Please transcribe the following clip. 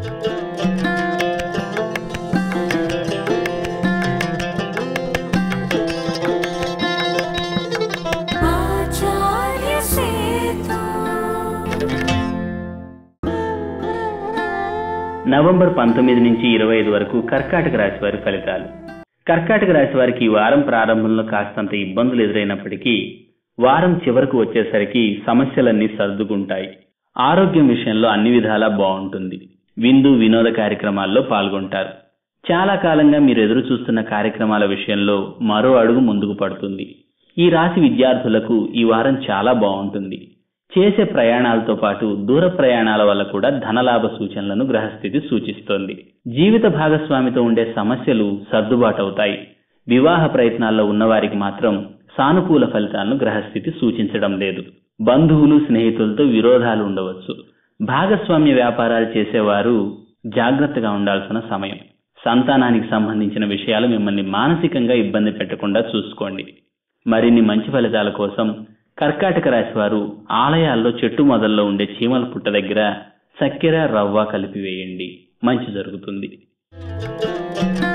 आचार्य सेतु November పంతొమ్మిది నుంచి ఇరవై ఐదు వరకు కర్కాటక రాశి వారి ఫలితాలు కర్కాటక రాశి వారికి ఈ వారం ప్రారంభంలో కాస్తంత ఇబ్బందులు ఎదురైనప్పటికీ వారం చివరకు వచ్చేసరికి సమస్యలన్నీ సర్దుకుంటాయి ఆరోగ్యం విషయంలో అన్ని విధాలా బాగుంటుంది విందు వినోద కార్యక్రమాల్లో పాల్గొంటారు చాలా కాలంగా మీరు ఎదురు చూస్తున్న కార్యక్రమాల విషయంలో మరో అడుగు ముందుకు పడుతుంది ఈ రాశి విద్యార్థులకు ఈ వారం చాలా బాగుంటుంది చేసే ప్రయాణాలతో పాటు దూర ప్రయాణాల వల్ల కూడా ధనలాభ సూచనలను గ్రహస్థితి సూచిస్తోంది జీవిత భాగస్వామితో ఉండే సమస్యలు సర్దుబాటు అవుతాయి వివాహ ప్రయత్నాల్లో ఉన్నవారికి మాత్రం సానుకూల ఫలితాలను గ్రహస్థితి సూచించడం లేదు బంధువులు స్నేహితులతో విరోధాలు ఉండవచ్చు భాగస్వామ్య వ్యాపారాలు చేసేవారు జాగ్రత్తగా ఉండాల్సిన సమయం సంతానానికి సంబంధించిన విషయాలు మిమ్మల్ని మానసికంగా ఇబ్బంది పెట్టకుండా చూసుకోండి మరిన్ని మంచి ఫలితాల కోసం కర్కాటక రాశి వారు ఆలయాల్లో చెట్టు మొదల్లో ఉండే చీమల పుట్ట దగ్గర చక్కెర రవ్వ కలిపి వేయండి మంచి జరుగుతుంది